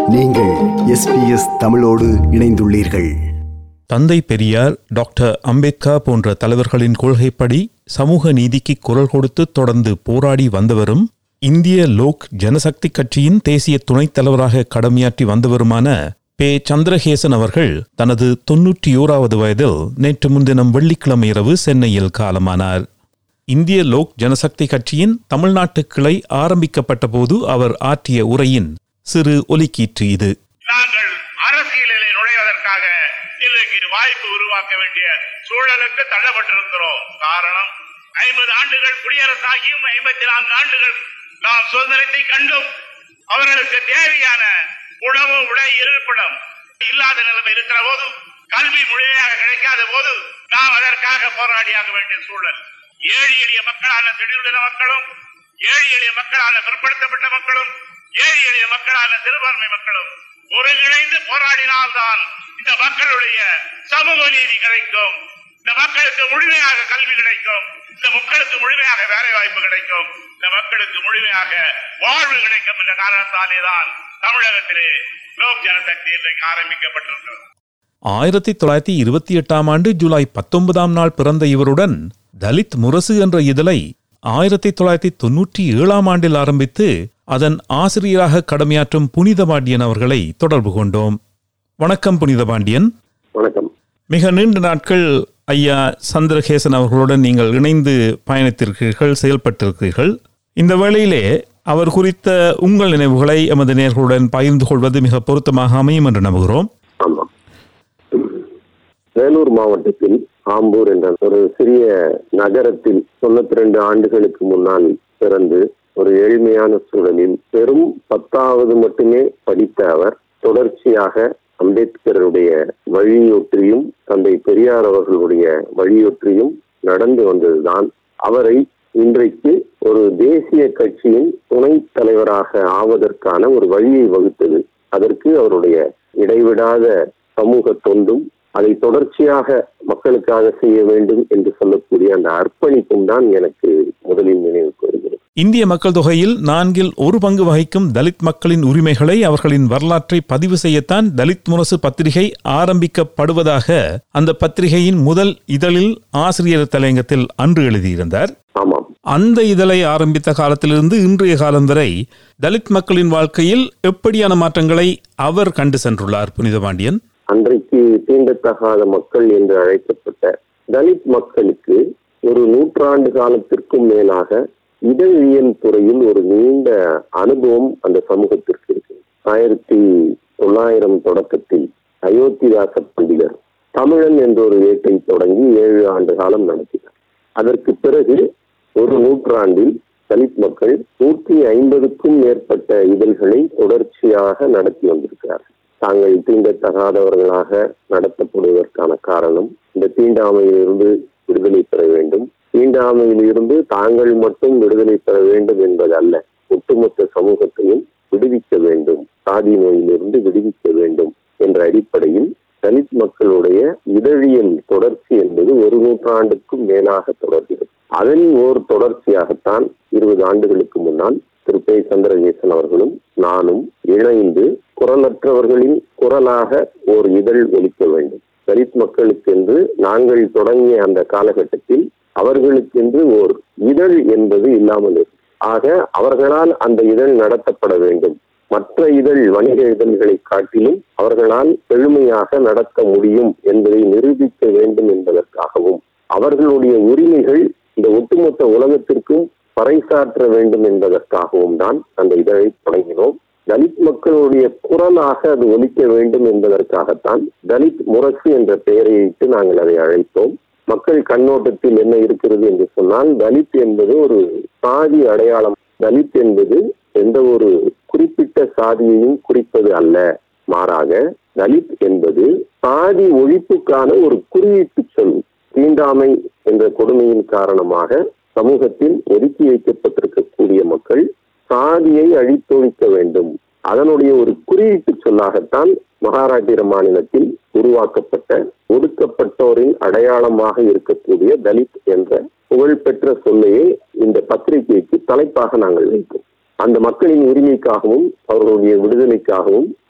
நீங்கள் எஸ்பிஎஸ் தமிழோடு இணைந்துள்ளீர்கள் தந்தை பெரியார் டாக்டர் அம்பேத்கர் போன்ற தலைவர்களின் கொள்கைப்படி சமூக நீதிக்கு குரல் கொடுத்து தொடர்ந்து போராடி வந்தவரும் இந்திய லோக் ஜனசக்தி கட்சியின் தேசிய துணைத் தலைவராக கடமையாற்றி வந்தவருமான பே சந்திரகேசன் அவர்கள் தனது தொன்னூற்றி ஓராவது வயதில் நேற்று முன்தினம் வெள்ளிக்கிழமை இரவு சென்னையில் காலமானார் இந்திய லோக் ஜனசக்தி கட்சியின் தமிழ்நாட்டு கிளை ஆரம்பிக்கப்பட்ட போது அவர் ஆற்றிய உரையின் சிறு ஒலிக்கீற்று இது நாங்கள் அரசியலில் நுழைவதற்காக இன்றைக்கு வாய்ப்பு உருவாக்க வேண்டிய சூழலுக்கு தள்ளப்பட்டிருக்கிறோம் காரணம் ஐம்பது ஆண்டுகள் குடியரசாகியும் ஐம்பத்தி நான்கு ஆண்டுகள் நாம் சுதந்திரத்தை கண்டும் அவர்களுக்கு தேவையான உணவு உடை இருப்பிடம் இல்லாத நிலைமை இருக்கிற போது கல்வி முழுமையாக கிடைக்காத போது நாம் அதற்காக போராடியாக வேண்டிய சூழல் ஏழை எளிய மக்களான திடீர்ன மக்களும் ஏழை எளிய மக்களான பிற்படுத்தப்பட்ட மக்களும் ஏழை எளிய மக்களான சிறுபான்மை மக்களும் ஒருங்கிணைந்து போராடினால்தான் இந்த மக்களுடைய சமூக நீதி கிடைக்கும் இந்த மக்களுக்கு முழுமையாக கல்வி கிடைக்கும் இந்த மக்களுக்கு முழுமையாக வேலை வாய்ப்பு கிடைக்கும் இந்த மக்களுக்கு முழுமையாக வாழ்வு கிடைக்கும் என்ற காரணத்தாலே தான் தமிழகத்திலே லோக் ஜனசக்தி இன்றைக்கு ஆரம்பிக்கப்பட்டிருக்கிறது ஆயிரத்தி தொள்ளாயிரத்தி இருபத்தி எட்டாம் ஆண்டு ஜூலை பத்தொன்பதாம் நாள் பிறந்த இவருடன் தலித் முரசு என்ற இதழை ஆயிரத்தி தொள்ளாயிரத்தி தொன்னூற்றி ஏழாம் ஆண்டில் ஆரம்பித்து அதன் ஆசிரியராக கடமையாற்றும் புனித பாண்டியன் அவர்களை தொடர்பு கொண்டோம் வணக்கம் புனித பாண்டியன் வணக்கம் மிக நீண்ட நாட்கள் ஐயா சந்திரகேசன் அவர்களுடன் நீங்கள் இணைந்து பயணித்திருக்கிறீர்கள் செயல்பட்டிருக்கிறீர்கள் இந்த வேளையிலே அவர் குறித்த உங்கள் நினைவுகளை எமது நேர்களுடன் பகிர்ந்து கொள்வது மிக பொருத்தமாக அமையும் என்று நம்புகிறோம் ஆமாம் வேலூர் மாவட்டத்தில் ஆம்பூர் என்ற ஒரு சிறிய நகரத்தில் தொண்ணூத்தி ரெண்டு ஆண்டுகளுக்கு முன்னால் பிறந்து ஒரு எளிமையான சூழலில் பெரும் பத்தாவது மட்டுமே படித்த அவர் தொடர்ச்சியாக அம்பேத்கருடைய வழியொற்றியும் தந்தை பெரியார் அவர்களுடைய வழியொற்றியும் நடந்து வந்ததுதான் அவரை இன்றைக்கு ஒரு தேசிய கட்சியின் துணைத் தலைவராக ஆவதற்கான ஒரு வழியை வகுத்தது அதற்கு அவருடைய இடைவிடாத சமூக தொண்டும் அதை தொடர்ச்சியாக மக்களுக்காக செய்ய வேண்டும் என்று சொல்லக்கூடிய அந்த அர்ப்பணிப்பும் தான் எனக்கு முதலில் நினைவுக்கு வருகிறது இந்திய மக்கள் தொகையில் நான்கில் ஒரு பங்கு வகிக்கும் தலித் மக்களின் உரிமைகளை அவர்களின் வரலாற்றை பதிவு செய்யத்தான் தலித் முரசு பத்திரிகை ஆரம்பிக்கப்படுவதாக அந்த பத்திரிகையின் முதல் இதழில் ஆசிரியர் தலையங்கத்தில் அன்று எழுதியிருந்தார் ஆமாம் அந்த இதழை ஆரம்பித்த காலத்திலிருந்து இன்றைய காலம் வரை தலித் மக்களின் வாழ்க்கையில் எப்படியான மாற்றங்களை அவர் கண்டு சென்றுள்ளார் புனித பாண்டியன் அன்றைக்கு தீண்டத்தகாத மக்கள் என்று அழைக்கப்பட்ட தலித் மக்களுக்கு ஒரு நூற்றாண்டு காலத்திற்கும் மேலாக இதழியல் துறையில் ஒரு நீண்ட அனுபவம் அந்த சமூகத்திற்கு இருக்கு ஆயிரத்தி தொள்ளாயிரம் தொடக்கத்தில் அயோத்திதாச பண்டிதர் தமிழன் என்ற ஒரு வேட்டை தொடங்கி ஏழு ஆண்டு காலம் நடத்தினார் அதற்கு பிறகு ஒரு நூற்றாண்டில் தலித் மக்கள் நூற்றி ஐம்பதுக்கும் மேற்பட்ட இதழ்களை தொடர்ச்சியாக நடத்தி வந்திருக்கிறார்கள் தாங்கள் தீண்டத்தகாதவர்களாக நடத்தப்படுவதற்கான காரணம் இந்த தீண்டாமையிலிருந்து விடுதலை பெற வேண்டும் தீண்டாமையிலிருந்து தாங்கள் மட்டும் விடுதலை பெற வேண்டும் என்பதல்ல ஒட்டுமொத்த சமூகத்தையும் விடுவிக்க வேண்டும் சாதி நோயிலிருந்து விடுவிக்க வேண்டும் என்ற அடிப்படையில் தலித் மக்களுடைய இதழியல் தொடர்ச்சி என்பது ஒரு நூற்றாண்டுக்கும் மேலாக தொடர்கிறது அதன் ஓர் தொடர்ச்சியாகத்தான் இருபது ஆண்டுகளுக்கு முன்னால் திரு பே சந்திரகேசன் அவர்களும் நானும் இணைந்து குரலற்றவர்களின் குரலாக ஓர் இதழ் ஒலிக்க வேண்டும் தலித் மக்களுக்கென்று நாங்கள் தொடங்கிய அந்த காலகட்டத்தில் அவர்களுக்கென்று ஓர் இதழ் என்பது இல்லாமல் இருக்கு ஆக அவர்களால் அந்த இதழ் நடத்தப்பட வேண்டும் மற்ற இதழ் வணிக இதழ்களை காட்டிலும் அவர்களால் செழுமையாக நடத்த முடியும் என்பதை நிரூபிக்க வேண்டும் என்பதற்காகவும் அவர்களுடைய உரிமைகள் இந்த ஒட்டுமொத்த உலகத்திற்கும் பறைசாற்ற வேண்டும் என்பதற்காகவும் தான் அந்த இதழை தொடங்கினோம் தலித் மக்களுடைய குரலாக அது ஒலிக்க வேண்டும் என்பதற்காகத்தான் தலித் முரசு என்ற பெயரையிட்டு நாங்கள் அதை அழைத்தோம் மக்கள் கண்ணோட்டத்தில் என்ன இருக்கிறது என்று சொன்னால் தலித் என்பது ஒரு சாதி அடையாளம் தலித் என்பது எந்த ஒரு குறிப்பிட்ட சாதியையும் குறிப்பது அல்ல மாறாக தலித் என்பது சாதி ஒழிப்புக்கான ஒரு குறியீட்டு சொல் தீண்டாமை என்ற கொடுமையின் காரணமாக சமூகத்தில் ஒதுக்கி வைக்கப்பட்டிருக்கக்கூடிய மக்கள் சாதியை அழித்தொழிக்க வேண்டும் அதனுடைய ஒரு குறியீட்டு சொல்லாகத்தான் மகாராஷ்டிர மாநிலத்தில் உருவாக்கப்பட்ட ஒடுக்கப்பட்டோரின் அடையாளமாக இருக்கக்கூடிய தலித் என்ற புகழ்பெற்ற சொல்லையே இந்த பத்திரிகைக்கு தலைப்பாக நாங்கள் வைத்தோம் அந்த மக்களின் உரிமைக்காகவும் அவர்களுடைய விடுதலைக்காகவும்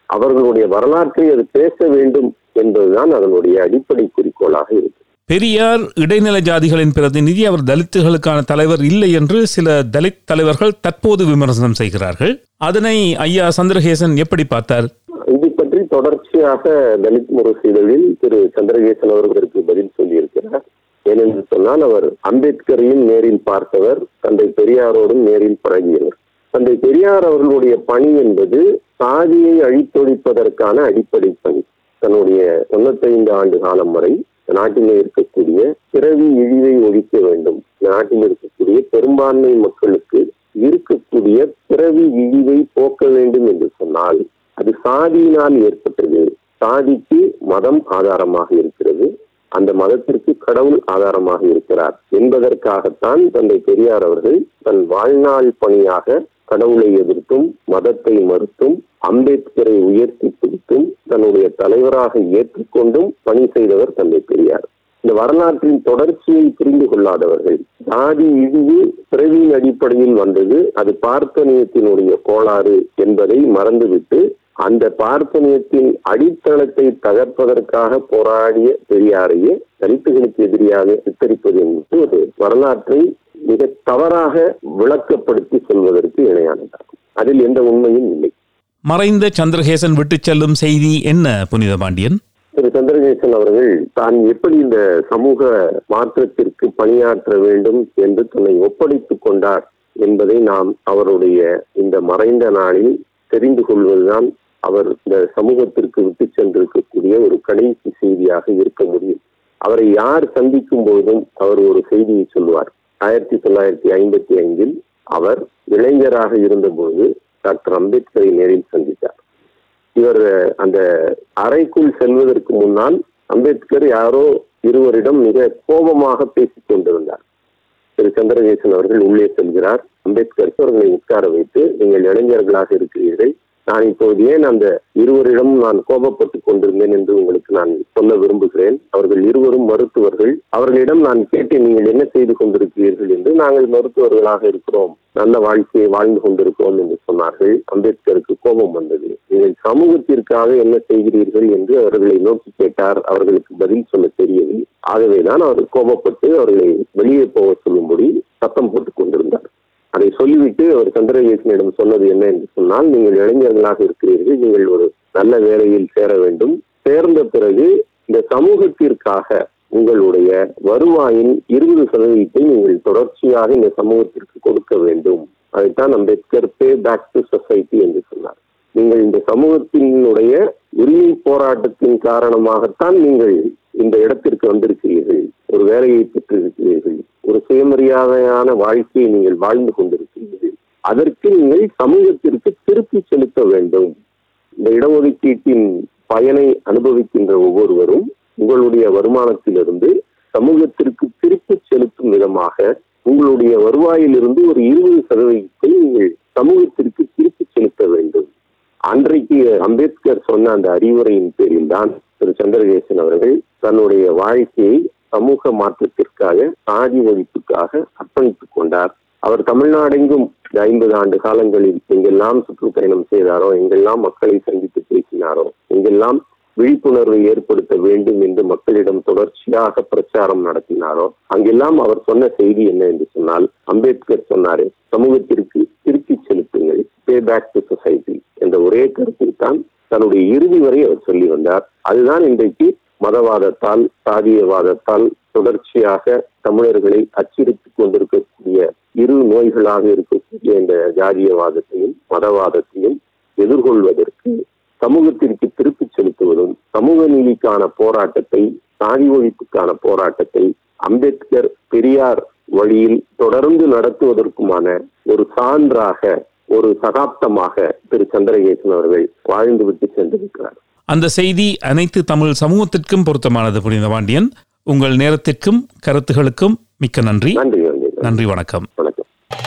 அவர்களுடைய வரலாற்றை அது பேச வேண்டும் என்பதுதான் அதனுடைய அடிப்படை குறிக்கோளாக இருக்கு பெரியார் இடைநில ஜாதிகளின் பிரதிநிதி அவர் தலித்துகளுக்கான தலைவர் இல்லை என்று சில தலித் தலைவர்கள் தற்போது விமர்சனம் செய்கிறார்கள் அதனை ஐயா சந்திரகேசன் எப்படி பார்த்தார் இது பற்றி தொடர்ச்சியாக தலித் முரசீதழில் திரு சந்திரகேசன் அவர்களுக்கு பதில் சொல்லியிருக்கிறார் ஏனென்று சொன்னால் அவர் அம்பேத்கரையும் நேரில் பார்த்தவர் தந்தை பெரியாரோடும் நேரில் பழகியவர் தந்தை பெரியார் அவர்களுடைய பணி என்பது சாதியை அழித்தொழிப்பதற்கான அடிப்படை பணி தன்னுடைய தொண்ணூத்தைந்து ஆண்டு காலம் வரை இந்த நாட்டிலே இருக்கக்கூடிய பிறவி இழிவை ஒழிக்க வேண்டும் இந்த நாட்டில் இருக்கக்கூடிய பெரும்பான்மை மக்களுக்கு இருக்கக்கூடிய பிறவி இழிவை போக்க வேண்டும் என்று சொன்னால் அது சாதியினால் ஏற்பட்டது சாதிக்கு மதம் ஆதாரமாக இருக்கிறது அந்த மதத்திற்கு கடவுள் ஆதாரமாக இருக்கிறார் என்பதற்காகத்தான் தந்தை பெரியார் அவர்கள் தன் வாழ்நாள் பணியாக கடவுளை எதிர்த்தும் மதத்தை மறுத்தும் அம்பேத்கரை உயர்த்தி பிடித்தும் தன்னுடைய தலைவராக ஏற்றுக்கொண்டும் பணி செய்தவர் தந்தை பெரியார் இந்த வரலாற்றின் தொடர்ச்சியை புரிந்து கொள்ளாதவர்கள் ஜாதி இழிவு பிறவியின் அடிப்படையில் வந்தது அது பார்ப்பனியத்தினுடைய கோளாறு என்பதை மறந்துவிட்டு அந்த பார்ப்பனியத்தின் அடித்தளத்தை தகர்ப்பதற்காக போராடிய பெரியாரையே தலித்துகளுக்கு எதிரியாக சித்தரிப்பது என்பது ஒரு வரலாற்றை மிக தவறாக விளக்கப்படுத்தி சொல்வதற்கு இணையானதாகும் அதில் எந்த உண்மையும் இல்லை மறைந்த சந்திரகேசன் விட்டுச் செல்லும் செய்தி என்ன புனித பாண்டியன் திரு சந்திரகேசன் அவர்கள் தான் எப்படி இந்த சமூக மாற்றத்திற்கு பணியாற்ற வேண்டும் என்று தன்னை ஒப்படைத்துக் கொண்டார் என்பதை நாம் அவருடைய இந்த மறைந்த நாளில் தெரிந்து கொள்வதுதான் அவர் இந்த சமூகத்திற்கு விட்டு சென்றிருக்கக்கூடிய ஒரு கடைசி செய்தியாக இருக்க முடியும் அவரை யார் சந்திக்கும் போதும் அவர் ஒரு செய்தியை சொல்வார் ஆயிரத்தி தொள்ளாயிரத்தி ஐம்பத்தி ஐந்தில் அவர் இளைஞராக இருந்தபோது டாக்டர் அம்பேத்கரை நேரில் சந்தித்தார் இவர் அந்த அறைக்குள் செல்வதற்கு முன்னால் அம்பேத்கர் யாரோ இருவரிடம் மிக கோபமாக பேசிக் கொண்டிருந்தார் திரு சந்திரகேசன் அவர்கள் உள்ளே செல்கிறார் அம்பேத்கர் அவர்களை உட்கார வைத்து நீங்கள் இளைஞர்களாக இருக்கிறீர்கள் நான் இப்போது ஏன் அந்த இருவரிடம் நான் கோபப்பட்டுக் கொண்டிருந்தேன் என்று உங்களுக்கு நான் சொல்ல விரும்புகிறேன் அவர்கள் இருவரும் மருத்துவர்கள் அவர்களிடம் நான் கேட்டேன் நீங்கள் என்ன செய்து கொண்டிருக்கிறீர்கள் என்று நாங்கள் மருத்துவர்களாக இருக்கிறோம் நல்ல வாழ்க்கையை வாழ்ந்து கொண்டிருக்கிறோம் என்று சொன்னார்கள் அம்பேத்கருக்கு கோபம் வந்தது நீங்கள் சமூகத்திற்காக என்ன செய்கிறீர்கள் என்று அவர்களை நோக்கி கேட்டார் அவர்களுக்கு பதில் சொல்ல தெரியவில்லை ஆகவேதான் அவர் கோபப்பட்டு அவர்களை வெளியே போக சொல்லும்படி சத்தம் போட்டுக் கொண்டிருந்தார் அதை சொல்லிவிட்டு அவர் சந்திரகேசனிடம் சொன்னது என்ன என்று சொன்னால் நீங்கள் இளைஞர்களாக இருக்கிறீர்கள் நீங்கள் ஒரு நல்ல வேலையில் சேர வேண்டும் சேர்ந்த பிறகு இந்த சமூகத்திற்காக உங்களுடைய வருவாயின் இருபது சதவீதத்தை நீங்கள் தொடர்ச்சியாக இந்த சமூகத்திற்கு கொடுக்க வேண்டும் அதைத்தான் Ambedkar pay back to society என்று சொன்னார் நீங்கள் இந்த சமூகத்தினுடைய உரிமை போராட்டத்தின் காரணமாகத்தான் நீங்கள் இந்த இடத்திற்கு வந்திருக்கிறீர்கள் ஒரு வேலையை பெற்றிருக்கிறீர்கள் ஒரு சுயமரியாதையான வாழ்க்கையை நீங்கள் வாழ்ந்து கொண்டிருக்கிறீர்கள் அதற்கு நீங்கள் சமூகத்திற்கு திருப்பி செலுத்த வேண்டும் இந்த இடஒதுக்கீட்டின் பயனை அனுபவிக்கின்ற ஒவ்வொருவரும் உங்களுடைய வருமானத்திலிருந்து சமூகத்திற்கு திருப்பி செலுத்தும் விதமாக உங்களுடைய வருவாயிலிருந்து ஒரு இருபது சதவீதத்தை நீங்கள் சமூகத்திற்கு திருப்பி செலுத்த வேண்டும் அன்றைக்கு அம்பேத்கர் சொன்ன அந்த அறிவுரையின் பேரில் தான் திரு சந்திரகேசன் அவர்கள் தன்னுடைய வாழ்க்கையை சமூக மாற்றத்திற்காக சாதி ஒழிப்புக்காக அர்ப்பணித்துக் கொண்டார் அவர் தமிழ்நாடெங்கும் ஐம்பது ஆண்டு காலங்களில் எங்கெல்லாம் சுற்றுப்பயணம் செய்தாரோ எங்கெல்லாம் மக்களை சந்தித்து பேசினாரோ எங்கெல்லாம் விழிப்புணர்வை ஏற்படுத்த வேண்டும் என்று மக்களிடம் தொடர்ச்சியாக பிரச்சாரம் நடத்தினாரோ அங்கெல்லாம் அவர் சொன்ன செய்தி என்ன என்று சொன்னால் அம்பேத்கர் சொன்னாரு சமூகத்திற்கு திருப்பி செலுத்துங்கள் பே பேக் டு சொசைட்டி என்ற ஒரே கருத்தை தான் தன்னுடைய இறுதி வரை அவர் சொல்லி வந்தார் அதுதான் இன்றைக்கு மதவாதத்தால் சாதியவாதத்தால் தொடர்ச்சியாக தமிழர்களை அச்சுறுத்திக் கொண்டிருக்கக்கூடிய இரு நோய்களாக இருக்கக்கூடிய இந்த ஜாதியவாதத்தையும் மதவாதத்தையும் எதிர்கொள்வதற்கு சமூகத்திற்கு திருப்பி செலுத்துவதும் சமூக நீதிக்கான போராட்டத்தை சாதி ஒழிப்புக்கான போராட்டத்தை அம்பேத்கர் பெரியார் வழியில் தொடர்ந்து நடத்துவதற்குமான ஒரு சான்றாக ஒரு சகாப்தமாக திரு சந்திரகேசன் அவர்கள் வாழ்ந்துவிட்டு சென்றிருக்கிறார் அந்த செய்தி அனைத்து தமிழ் சமூகத்திற்கும் பொருத்தமானது புனித பாண்டியன் உங்கள் நேரத்திற்கும் கருத்துகளுக்கும் மிக்க நன்றி நன்றி நன்றி நன்றி வணக்கம் வணக்கம்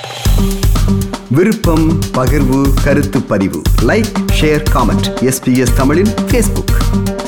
விருப்பம் பகிர்வு கருத்து பதிவு லைக் ஷேர் காமெண்ட் எஸ்பிஎஸ் தமிழின் ஃபேஸ்புக்